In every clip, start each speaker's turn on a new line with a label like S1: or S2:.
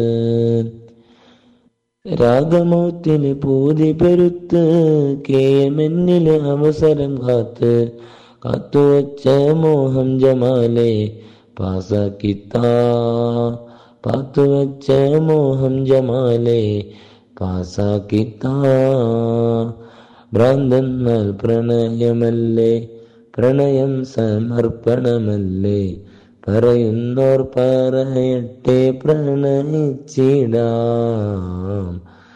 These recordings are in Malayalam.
S1: രാഗമോത്തിന് പൂതി പെരുത്ത് കേയമെന്നില് അവസരം കാത്ത് കാത്തുവച്ച മോഹം ജമാലെ പാസാക്കിത്താ പാത്തുവച്ച മോഹം ജമാലെ പാസാക്കിത്താ ഭ്രാന്തെന്നാൽ പ്രണയമല്ലേ പ്രണയം സമർപ്പണമല്ലേ പറയുന്നോർ പറയട്ടെ പ്രണയിച്ചിടാം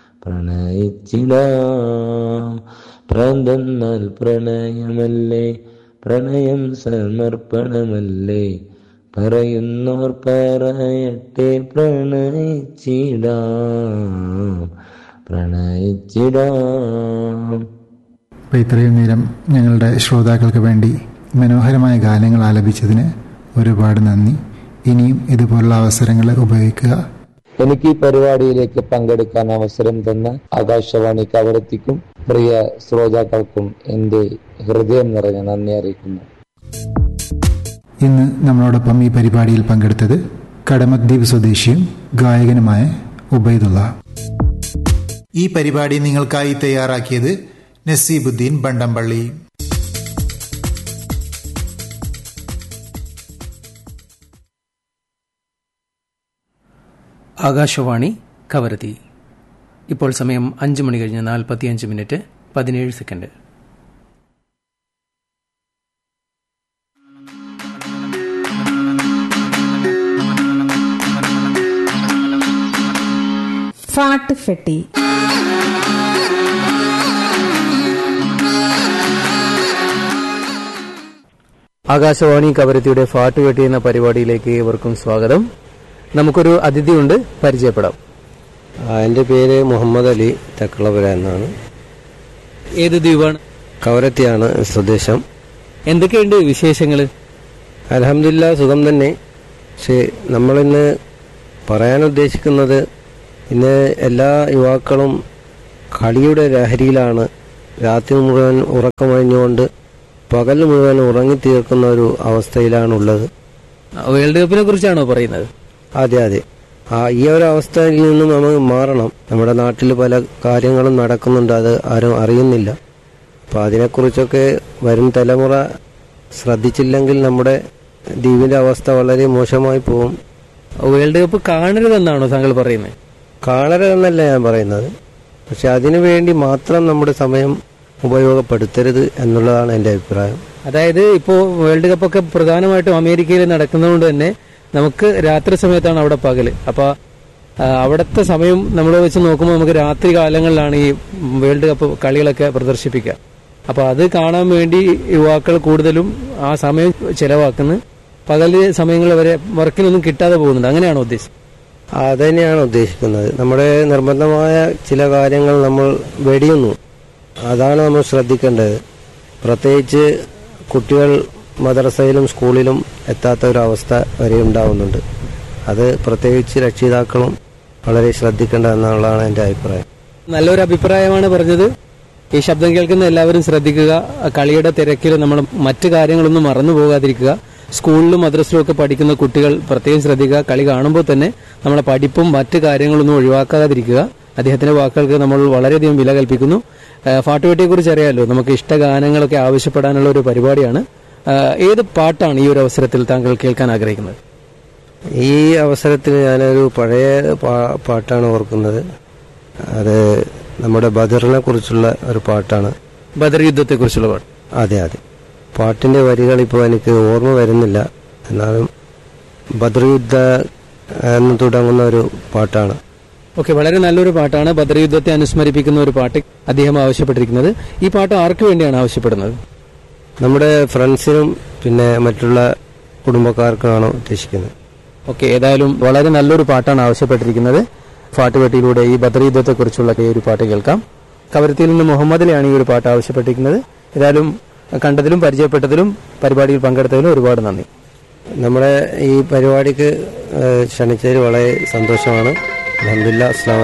S1: പ്രണയിച്ചിടാം ഭ്രാന്തെന്നാൽ പ്രണയമല്ലേ പ്രണയം സമർപ്പണമല്ലേ പറയുന്നോർ പറയട്ടെ പ്രണയിച്ചിടാം പ്രണയിച്ചിടാം
S2: അപ്പോൾ ഇത്രയും നേരം ഞങ്ങളുടെ ശ്രോതാക്കൾക്ക് വേണ്ടി മനോഹരമായ ഗാനങ്ങൾ ആലപിച്ചതിന് ഒരുപാട് നന്ദി ഇനിയും ഇതുപോലുള്ള അവസരങ്ങൾ ഉപയോഗിക്കുക
S1: എനിക്ക് ഈ പരിപാടിയിലേക്ക് പങ്കെടുക്കാൻ അവസരം തന്ന ആകാശവാണി കവരത്തിക്കും പ്രിയ ശ്രോതാക്കൾക്കും എന്റെ ഹൃദയം നിറഞ്ഞ നന്ദി അറിയിക്കുന്നു
S2: ഇന്ന് നമ്മളോടൊപ്പം ഈ പരിപാടിയിൽ പങ്കെടുത്തത് കടമദ്വീപ് സ്വദേശിയും ഗായകനുമായ ഉബൈദുള്ള ഈ പരിപാടി നിങ്ങൾക്കായി തയ്യാറാക്കിയത് നസീബുദ്ദീൻ ബണ്ടംപള്ളി
S3: ആകാശവാണി കവരത്തി ഇപ്പോൾ സമയം അഞ്ച് മണി കഴിഞ്ഞ് നാൽപ്പത്തിയഞ്ച് മിനിറ്റ് പതിനേഴ് സെക്കൻഡ്
S4: ഫാട്ട് ഫെട്ടി
S3: ആകാശവാണി കവരത്തിയുടെ ഫാട്ട് വെട്ടി എന്ന പരിപാടിയിലേക്ക് ഏവർക്കും സ്വാഗതം നമുക്കൊരു അതിഥിയുണ്ട് പരിചയപ്പെടാം
S5: ആ, എൻ്റെ പേര് മുഹമ്മദ് അലി തക്കളപുര എന്നാണ്
S3: ഏത് ദ്വീപാണ്
S5: കവരത്തിയാണ് സ്വദേശം
S3: എന്തൊക്കെയുണ്ട് വിശേഷങ്ങൾ
S5: അലഹമില്ല സുഖം തന്നെ പക്ഷേ നമ്മളിന്ന് പറയാൻ ഉദ്ദേശിക്കുന്നത് ഇന്ന് എല്ലാ യുവാക്കളും കളിയുടെ ലഹരിയിലാണ് രാത്രി മുഴുവൻ ഉറക്കമഴിഞ്ഞുകൊണ്ട് പകൽ മുഴുവൻ ഉറങ്ങിത്തീർക്കുന്ന ഒരു അവസ്ഥയിലാണുള്ളത്
S3: വേൾഡ് കപ്പിനെ കുറിച്ചാണോ പറയുന്നത്
S5: അതെ അതെ ആ ഈ ഒരു അവസ്ഥയിൽ നിന്നും നമ്മൾ മാറണം നമ്മുടെ നാട്ടിൽ പല കാര്യങ്ങളും നടക്കുന്നുണ്ട് അത് ആരും അറിയുന്നില്ല അപ്പോൾ അതിനെക്കുറിച്ചൊക്കെ വരും തലമുറ ശ്രദ്ധിച്ചില്ലെങ്കിൽ നമ്മുടെ ദ്വീപിന്റെ അവസ്ഥ വളരെ മോശമായി പോകും
S3: വേൾഡ് കപ്പ് കാണരുതെന്നാണോ താങ്കൾ പറയുന്നത്
S5: കാണരുതെന്നല്ല ഞാൻ പറയുന്നത് പക്ഷെ അതിനു വേണ്ടി മാത്രം നമ്മുടെ സമയം ഉപയോഗപ്പെടുത്തരുത് എന്നുള്ളതാണ് എൻ്റെ അഭിപ്രായം
S3: അതായത് ഇപ്പോൾ വേൾഡ് കപ്പൊക്കെ പ്രധാനമായിട്ടും അമേരിക്കയിൽ നടക്കുന്നതുകൊണ്ട് തന്നെ നമുക്ക് രാത്രി സമയത്താണ് അവിടെ പകല് അപ്പൊ ആ, അവിടുത്തെ സമയം നമ്മൾ വെച്ച് നോക്കുമ്പോൾ നമുക്ക് രാത്രി കാലങ്ങളിലാണ് ഈ വേൾഡ് കപ്പ് കളികളൊക്കെ പ്രദർശിപ്പിക്കുക അപ്പൊ അത് കാണാൻ വേണ്ടി യുവാക്കൾ കൂടുതലും ആ സമയം ചെലവാക്കുന്നു പകല് സമയങ്ങൾ വരെ വർക്കിനൊന്നും കിട്ടാതെ പോകുന്നുണ്ട് അങ്ങനെയാണോ ഉദ്ദേശം
S5: അത് തന്നെയാണ് ഉദ്ദേശിക്കുന്നത് നമ്മുടെ നിർബന്ധമായ ചില കാര്യങ്ങൾ നമ്മൾ വെടിയുന്നു അതാണ് നമ്മൾ ശ്രദ്ധിക്കേണ്ടത് പ്രത്യേകിച്ച് കുട്ടികൾ മദ്രസയിലും സ്കൂളിലും എത്താത്ത ഒരു അവസ്ഥ വരെ ഉണ്ടാവുന്നുണ്ട് അത് പ്രത്യേകിച്ച് രക്ഷിതാക്കളും വളരെ ശ്രദ്ധിക്കേണ്ടതെന്നുള്ളതാണ് എൻ്റെ അഭിപ്രായം
S3: നല്ലൊരു അഭിപ്രായമാണ് പറഞ്ഞത് ഈ ശബ്ദം കേൾക്കുന്ന എല്ലാവരും ശ്രദ്ധിക്കുക കളിയുടെ തിരക്കിൽ നമ്മൾ മറ്റു കാര്യങ്ങളൊന്നും മറന്നു പോകാതിരിക്കുക സ്കൂളിലും മദ്രസയിലും ഒക്കെ പഠിക്കുന്ന കുട്ടികൾ പ്രത്യേകം ശ്രദ്ധിക്കുക കളി കാണുമ്പോൾ തന്നെ നമ്മളെ പഠിപ്പും മറ്റു കാര്യങ്ങളൊന്നും ഒഴിവാക്കാതിരിക്കുക അദ്ദേഹത്തിന്റെ വാക്കുകൾക്ക് നമ്മൾ വളരെയധികം വില കൽപ്പിക്കുന്നു ഫാട്ടുവെട്ടിയെ കുറിച്ച് അറിയാമല്ലോ നമുക്ക് ഇഷ്ടഗാനങ്ങളൊക്കെ ആവശ്യപ്പെടാനുള്ള ഒരു പരിപാടിയാണ് ആ, ഏത് പാട്ടാണ് ഈ ഒരു അവസരത്തിൽ താങ്കൾ കേൾക്കാൻ ആഗ്രഹിക്കുന്നത്
S5: ഈ അവസരത്തിൽ ഞാനൊരു പഴയ പാ- പാട്ടാണ് ഓർക്കുന്നത് അത് നമ്മുടെ ബദറിനെ കുറിച്ചുള്ള ഒരു പാട്ടാണ്
S3: ബദർ യുദ്ധത്തെ കുറിച്ചുള്ള പാട്ട്
S5: അതെ അതെ പാട്ടിന്റെ വരികൾ ഇപ്പോൾ എനിക്ക് ഓർമ്മ വരുന്നില്ല എന്നാലും ബദർ യുദ്ധ എന്ന് തുടങ്ങുന്ന ഒരു പാട്ടാണ്
S3: ഓക്കെ വളരെ നല്ലൊരു പാട്ടാണ് ബദർ യുദ്ധത്തെ അനുസ്മരിപ്പിക്കുന്ന ഒരു പാട്ട് അദ്ദേഹം ആവശ്യപ്പെട്ടിരിക്കുന്നത് ഈ പാട്ട് ആർക്ക് വേണ്ടിയാണ് ആവശ്യപ്പെടുന്നത്
S5: നമ്മുടെ ഫ്രണ്ട്സിനും പിന്നെ മറ്റുള്ള കുടുംബക്കാർക്കുമാണ് ഉദ്ദേശിക്കുന്നത്
S3: ഓക്കെ ഏതായാലും വളരെ നല്ലൊരു പാട്ടാണ് ആവശ്യപ്പെട്ടിരിക്കുന്നത് പാട്ടുപെട്ടിയിലൂടെ ഈ ബദർ യുദ്ധത്തെക്കുറിച്ചുള്ള ഈ ഒരു പാട്ട് കേൾക്കാം കവരത്തിയിൽ നിന്ന് മുഹമ്മദിലെയാണ് ഈ ഒരു പാട്ട് ആവശ്യപ്പെട്ടിരിക്കുന്നത് ഏതായാലും കണ്ടതിലും പരിചയപ്പെട്ടതിലും പരിപാടിയിൽ പങ്കെടുത്തതിലും ഒരുപാട് നന്ദി
S5: നമ്മുടെ ഈ പരിപാടിക്ക് ഏഹ്, ക്ഷണിച്ചതിൽ വളരെ സന്തോഷമാണ് അലഹമില്ല അസ്ലാം